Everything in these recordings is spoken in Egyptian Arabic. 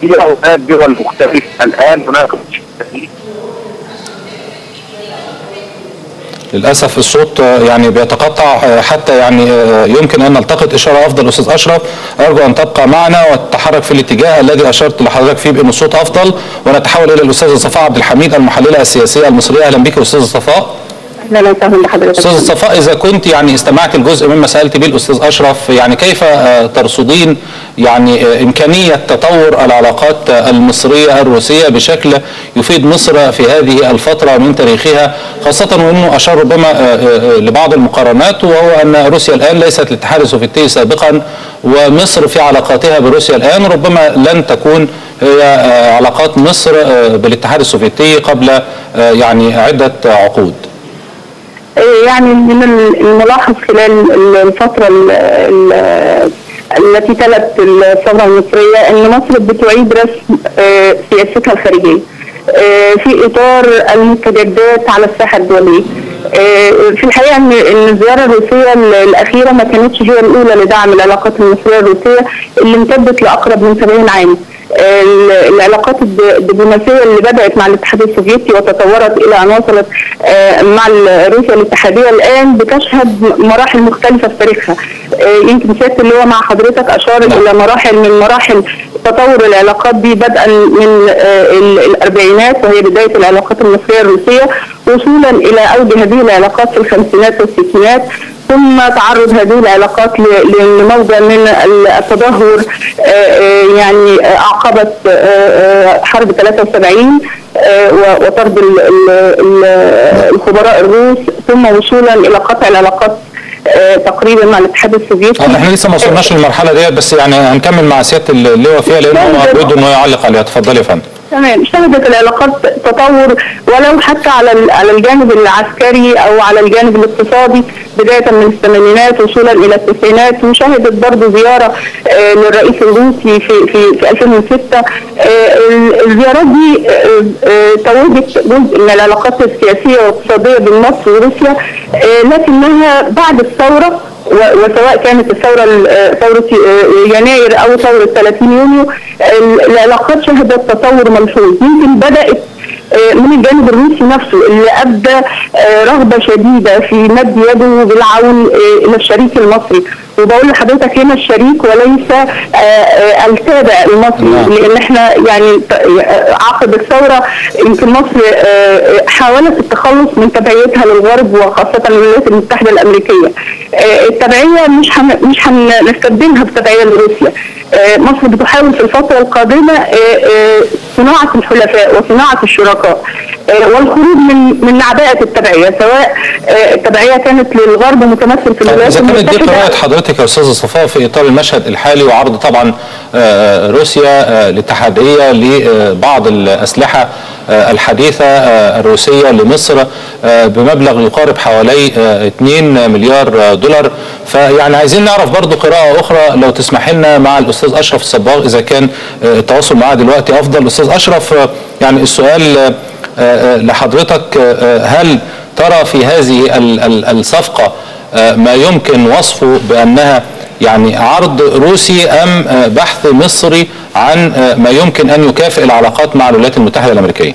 الروسيه وهناك دول مختلفه الان هناك للاسف الصوت يعني بيتقطع حتى يعني يمكن ان نلتقط اشاره افضل استاذ اشرف ارجو ان تبقى معنا وتتحرك في الاتجاه الذي اشرت لحضرتك فيه بان الصوت افضل ونتحول الى الاستاذه صفاء عبد الحميد المحلله السياسيه المصريه اهلا بك استاذه صفاء اهلا وسهلا بحضرتك استاذ صفاء اذا كنت يعني استمعت الجزء مما سالت به الاستاذ اشرف يعني كيف ترصدين يعني امكانيه تطور العلاقات المصريه الروسيه بشكل يفيد مصر في هذه الفتره من تاريخها خاصه وانه اشار ربما لبعض المقارنات وهو ان روسيا الان ليست الاتحاد السوفيتي سابقا ومصر في علاقاتها بروسيا الان ربما لن تكون هي علاقات مصر بالاتحاد السوفيتي قبل يعني عده عقود. يعني من الملاحظ خلال الفترة التي تلت الثورة المصرية أن مصر بتعيد رسم سياستها الخارجية في إطار المستجدات على الساحة الدولية في الحقيقة أن الزيارة الروسية الأخيرة ما كانتش هي الأولى لدعم العلاقات المصرية الروسية اللي امتدت لأقرب من 70 عام العلاقات الدبلوماسيه اللي بدات مع الاتحاد السوفيتي وتطورت الى ان وصلت مع روسيا الاتحاديه الان بتشهد مراحل مختلفه في تاريخها يمكن سياده اللواء مع حضرتك اشار الى مراحل من مراحل تطور العلاقات دي بدءا من الاربعينات وهي بدايه العلاقات المصريه الروسيه وصولا الى اوج هذه العلاقات في الخمسينات والستينات ثم تعرض هذه العلاقات لموجة من التدهور يعني أعقبت حرب 73 وطرد الخبراء الروس ثم وصولا إلى قطع العلاقات تقريبا مع الاتحاد السوفيتي احنا لسه ما وصلناش للمرحله ديت بس يعني هنكمل مع سياده اللواء فيها لان هو بيريد انه يعلق عليها اتفضلي يا فندم تمام شهدت العلاقات تطور ولو حتى على على الجانب العسكري او على الجانب الاقتصادي بدايه من الثمانينات وصولا الى التسعينات وشهدت برضه زياره آه للرئيس الروسي في في في 2006 آه الزيارات دي آه توجت جزء من العلاقات السياسيه والاقتصاديه بين مصر وروسيا لكنها بعد الثوره وسواء كانت الثورة ثورة يناير أو ثورة 30 يونيو العلاقات شهدت تطور ملحوظ يمكن بدأت من الجانب الروسي نفسه اللي ابدى رغبه شديده في مد يده بالعون الى الشريك المصري وبقول لحضرتك هنا الشريك وليس التابع المصري لان احنا يعني عقب الثوره يمكن مصر حاولت التخلص من تبعيتها للغرب وخاصه الولايات المتحده الامريكيه. التبعيه مش مش هنستبدلها بتبعيه لروسيا. مصر بتحاول في الفتره القادمه صناعه الحلفاء وصناعه الشركاء والخروج من من عباءه التبعيه سواء التبعيه كانت للغرب متمثل في الولايات المتحده اذا كانت دي قراءه حضرتك يا استاذه صفاء في اطار المشهد الحالي وعرض طبعا روسيا الاتحاديه لبعض الاسلحه الحديثه الروسيه لمصر بمبلغ يقارب حوالي 2 مليار دولار فيعني عايزين نعرف برضو قراءه اخرى لو تسمح لنا مع الاستاذ اشرف الصباغ اذا كان التواصل معاه دلوقتي افضل استاذ اشرف يعني السؤال لحضرتك هل ترى في هذه الصفقه ما يمكن وصفه بانها يعني عرض روسي ام بحث مصري عن ما يمكن ان يكافئ العلاقات مع الولايات المتحده الامريكيه؟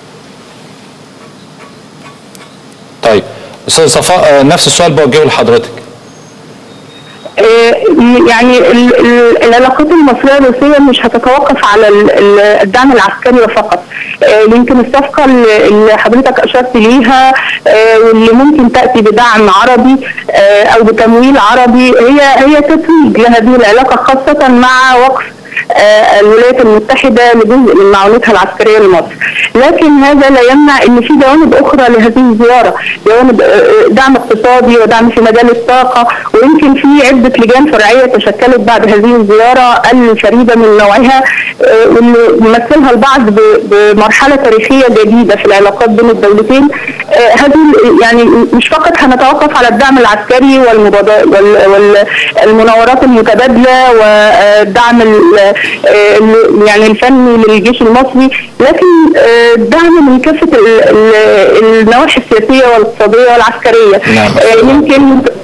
طيب استاذ صفاء نفس السؤال بوجهه لحضرتك. يعني العلاقات المصريه الروسيه مش هتتوقف على الدعم العسكري فقط يمكن الصفقه اللي حضرتك اشرت ليها واللي ممكن تاتي بدعم عربي او بتمويل عربي هي هي تتويج لهذه العلاقه خاصه مع وقف الولايات المتحده لجزء من معونتها العسكريه لمصر، لكن هذا لا يمنع ان في جوانب اخرى لهذه الزياره، جوانب دعم اقتصادي ودعم في مجال الطاقه ويمكن في عده لجان فرعيه تشكلت بعد هذه الزياره الفريده من نوعها واللي يمثلها البعض بمرحله تاريخيه جديده في العلاقات بين الدولتين هذه يعني مش فقط هنتوقف على الدعم العسكري والمناورات المتبادله والدعم يعني الفني للجيش المصري لكن دعم من كافه النواحي السياسيه والاقتصاديه والعسكريه نعم. يمكن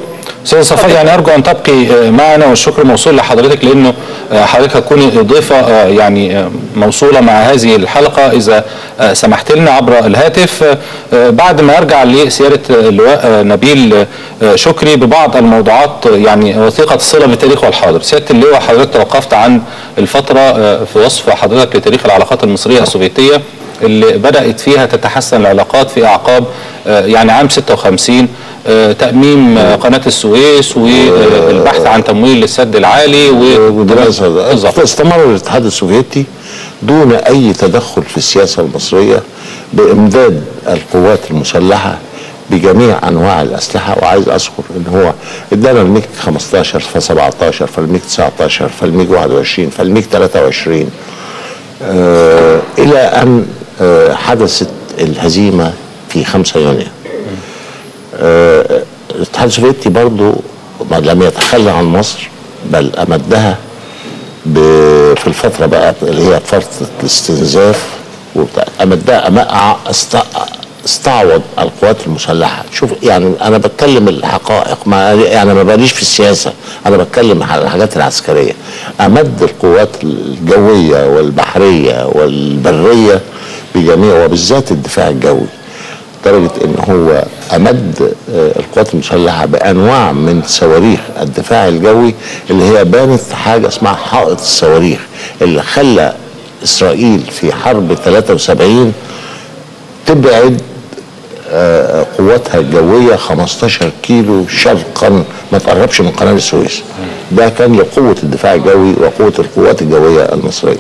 استاذ صفاء يعني ارجو ان تبقي معنا والشكر موصول لحضرتك لانه حضرتك هتكوني ضيفه يعني موصوله مع هذه الحلقه اذا سمحت لنا عبر الهاتف بعد ما ارجع لسياده اللواء نبيل شكري ببعض الموضوعات يعني وثيقه الصله بالتاريخ والحاضر سياده اللواء حضرتك توقفت عن الفتره في وصف حضرتك لتاريخ العلاقات المصريه السوفيتيه اللي بدات فيها تتحسن العلاقات في اعقاب يعني عام 56 تأميم قناة السويس والبحث عن تمويل للسد العالي ودراسة بالظبط. استمر الاتحاد السوفيتي دون أي تدخل في السياسة المصرية بإمداد القوات المسلحة بجميع أنواع الأسلحة وعايز أذكر إن هو إدانا الميج 15 ف 17 فالميج 19 فالميج 21 فالميج 23 آه إلى أن آه حدثت الهزيمة في 5 يونيو آه، الاتحاد السوفيتي برضو ما لم يتخلى عن مصر بل امدها ب- في الفتره بقى اللي هي فتره الاستنزاف وبتاع، امدها أم- است- استعوض القوات المسلحه شوف يعني انا بتكلم الحقائق ما يعني ما باليش في السياسه انا بتكلم على الحاجات العسكريه امد القوات الجويه والبحريه والبريه بجميع وبالذات الدفاع الجوي لدرجه ان هو امد آه، القوات المسلحه بانواع من صواريخ الدفاع الجوي اللي هي بانت حاجه اسمها حائط الصواريخ اللي خلى اسرائيل في حرب 73 تبعد آه، قواتها الجويه 15 كيلو شرقا ما تقربش من قناه السويس ده كان لقوه الدفاع الجوي وقوه القوات الجويه المصريه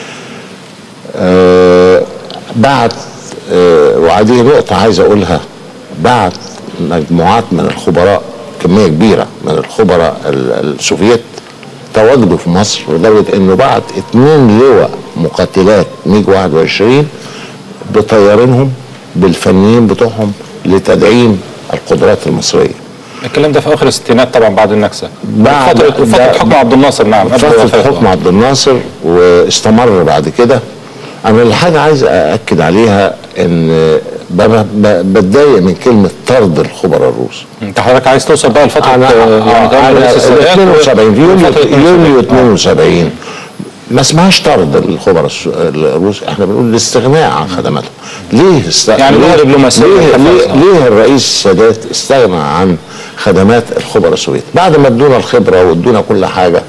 آه، بعت آه، وهذه نقطة عايز أقولها بعت مجموعات من الخبراء كمية كبيرة من الخبراء ال- السوفيت تواجدوا في مصر لدرجة إنه بعت اتنين لواء مقاتلات ميج 21 بطيارينهم بالفنيين بتوعهم لتدعيم القدرات المصرية الكلام ده في اخر الستينات طبعا بعد النكسه بعد- فتره فتره ده- حكم عبد الناصر نعم قبل فترة وفاته. حكم عبد الناصر واستمر بعد كده انا الحاجة عايز ااكد عليها ان ب- ب- بتضايق من كلمة طرد الخبراء الروس انت حضرتك عايز توصل بقى لفتره انا آه، يعني كمان انا رئيس السادات 72 في يونيو وفترة يونيو 72. 72 ما اسمهاش طرد الخبراء الس- الروس احنا بنقول الاستغناء عن خدماتهم ليه است... يعني لغة ليه- دبلوماسية ليه, خلاص. ليه, ليه الرئيس السادات استغنى عن خدمات الخبراء السوفيت بعد ما ادونا الخبره وادونا كل حاجه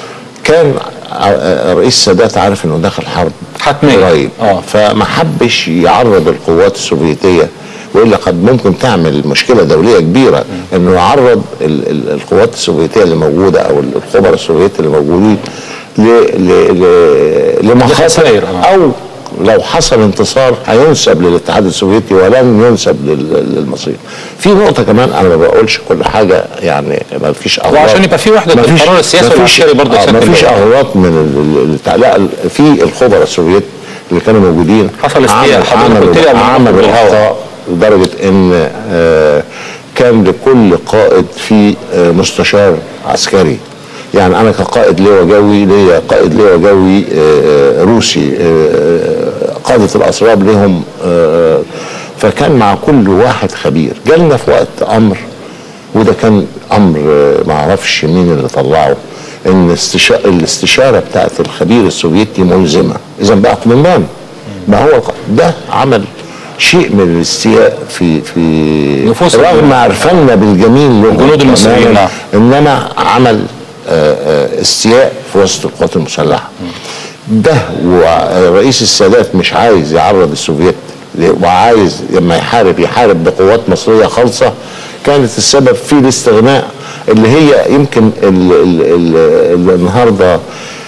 كان ع- الرئيس السادات عارف انه داخل حرب حتمية. قريب آه. فما حبش يعرض القوات السوفيتيه والا قد ممكن تعمل مشكله دوليه كبيره انه يعرض ال- ال- القوات السوفيتيه اللي موجوده او الخبراء السوفيت اللي موجودين ل- ل- ل- لمخاطر لخسائر، آه. او لو حصل انتصار هينسب للاتحاد السوفيتي ولن ينسب لل- للمصريين. في نقطه كمان انا ما بقولش كل حاجه يعني ما فيش اغراض وعشان يبقى في وحدة ما فيش- القرار السياسي ما فيش- والعسكري برضه آه، سيادة ما فيش اللواء. اغراض من ال- ال- التع- لا ال- في الخبراء السوفيت اللي كانوا موجودين حصل استياء. عمل- حضرتك عملوا قلت لي قبل ما عملوا ندخل الهوا. اخطاء لدرجه ان آه، كان لكل قائد في آه، مستشار عسكري يعني انا كقائد لواء جوي ليا قائد لواء جوي آه، روسي آه، قاده الاسراب لهم آه، فكان مع كل واحد خبير جالنا في وقت امر وده كان امر آه، ما اعرفش مين اللي طلعه ان استشا... الاستشاره بتاعت الخبير السوفيتي ملزمه اذا بقى قمندان ما هو الق- ده عمل شيء من الاستياء في في نفوس رغم الجنود. عرفنا بالجميل لغة الجنود المصريين، تماماً، نعم. انما عمل آه، آه، استياء في وسط القوات المسلحه ده ورئيس السادات مش عايز يعرض السوفيت ل- وعايز لما يحارب يحارب بقوات مصريه خالصه كانت السبب في الاستغناء اللي هي يمكن ال ال ال ال النهارده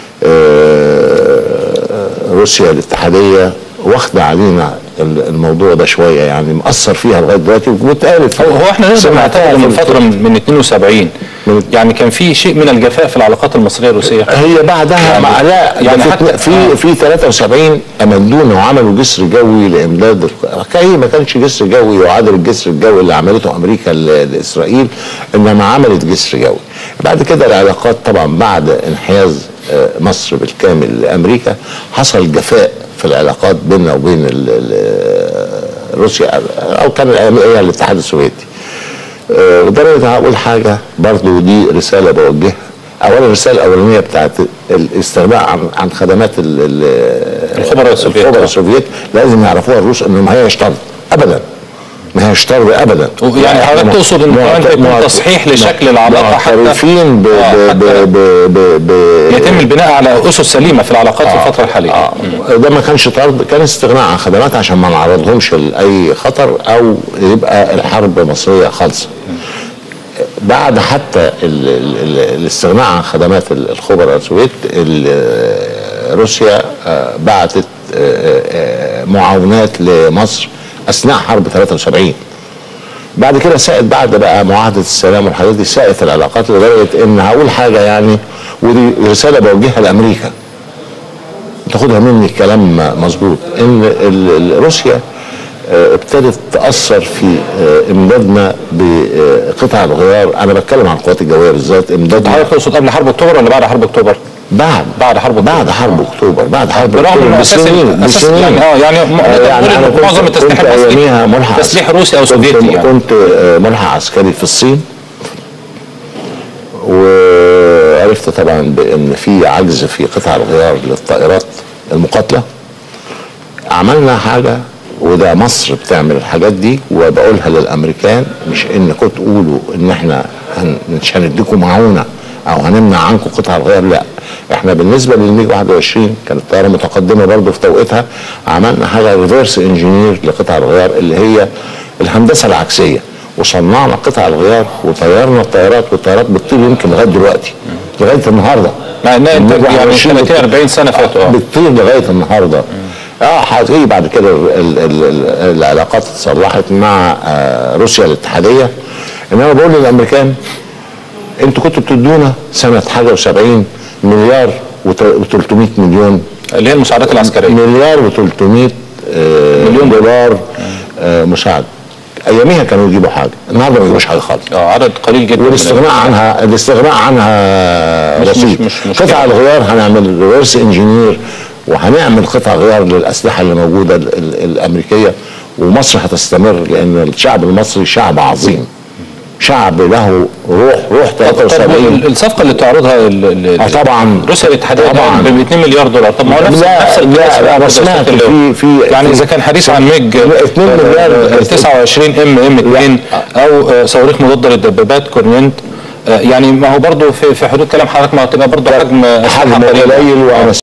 آه، روسيا الاتحاديه واخده علينا ال- الموضوع ده شويه يعني مأثر فيها لغايه دلوقتي واتقالت هو هو احنا نقدر سمعتها نعتبر من في- فتره من من 72 من- يعني كان في شيء من الجفاء في العلاقات المصريه الروسيه هي بعدها يعني- يعني لا يعني يعني حتى- في آه. في 73 امدونا وعملوا جسر جوي لامداد الق- هي ما كانش جسر جوي يعادل الجسر الجوي اللي عملته امريكا ل- لاسرائيل انما عملت جسر جوي بعد كده العلاقات طبعا بعد انحياز آه، مصر بالكامل لامريكا حصل جفاء في العلاقات بيننا وبين ال- ال- روسيا او كان الايام هي الاتحاد السوفيتي آه، لدرجه هقول حاجه برضو دي رساله بوجهها اولا الرساله الاولانيه بتاعت الاستغناء عن عن خدمات ال- ال- الخبراء السوفيت. الخبراء السوفيت لازم يعرفوها الروس انه ما هيش طرد ابدا ما هيش طرد ابدا يعني حضرتك إحنا تقصد إن كمان معت- يكون معت- تصحيح لشكل العلاقة حتى- معترفين ب آه، ب حتى ب ب ب ب يتم البناء على اسس سليمه في العلاقات في الفتره الحاليه آه. ده ما كانش طرد كان استغناء عن خدمات عشان ما نعرضهمش لاي خطر او يبقى الحرب مصريه خالصه بعد حتى ال ال ال الاستغناء عن خدمات ال- الخبراء السوفيت ال- روسيا آه، بعتت آه، آه، معاونات لمصر اثناء حرب 73 بعد كده ساءت بعد بقى معاهده السلام والحاجات دي ساءت العلاقات لدرجه ان هقول حاجه يعني ودي رساله بوجهها لامريكا تاخدها مني الكلام مظبوط ان ال- ال- روسيا آه، ابتدت تاثر في آه، امدادنا بقطع الغيار انا بتكلم عن القوات الجويه بالذات امدادنا حضرتك تقصد قبل حرب اكتوبر ولا بعد حرب اكتوبر؟ بعد بعد حرب أكتوبر. بعد حرب اكتوبر بعد حرب برغم اكتوبر ان اساس بسنين اساس بسنين يعني اه يعني م- آه، نقدر نقول أنا ان كنت- معظم التسليح كنت أياميها المصري ملحق تسليح روسي او كنت- سوفيتي يعني كنت آه، ملحق عسكري في الصين وعرفت طبعا بان في عجز في قطع الغيار للطائرات المقاتله عملنا حاجه وده مصر بتعمل الحاجات دي وبقولها للامريكان مش انكم تقولوا ان احنا هن مش هنديكم معونه او هنمنع عنكم قطع الغيار لا احنا بالنسبه للميج 21 كانت طياره متقدمه برضه في توقيتها عملنا حاجه ريفرس انجينير لقطع الغيار اللي هي الهندسه العكسيه وصنعنا قطع الغيار وطيرنا الطيارات والطيارات بتطير يمكن لغايه دلوقتي لغايه النهارده مع انها الميج انتاج يعني 21 30 40 سنه فاتوا اه بتطير لغايه النهارده اه هتيجي بعد كده ال ال ال العلاقات اتصلحت مع آه روسيا الاتحاديه انما بقول للامريكان انتوا كنتوا بتدونا سنه حاجه و70 مليار و300 مليون اللي هي المساعدات العسكريه مليار و300 آه مليون دولار آه مساعده اياميها كانوا يجيبوا حاجه النهارده ما يجيبوش حاجه خالص اه عدد قليل جدا من والاستغناء عنها الاستغناء عنها مش- بسيط مش- مش مشكلة. قطع الغيار هنعمل ريفرس انجينير وهنعمل قطع غيار للاسلحه اللي موجوده ال ال الامريكيه ومصر هتستمر لان الشعب المصري شعب عظيم شعب له روح روح طب طب 73 ال- الصفقه اللي بتعرضها ال- ال- اه طبعا روسيا الاتحاديه طبعا ب 2 مليار دولار طب ما هو نفس لا، نفس لا، القياس لا، اللي بس موجود سمعت في في- في- يعني في- اذا كان حديث عن ميج 2 مليار. آه، 29 ام ام 2 او آه، صواريخ مضاده للدبابات كورنينت آه، يعني ما هو برضه في في حدود كلام حضرتك ما هتبقى برضه حجم أسلحة حجم قليل. قليل وانا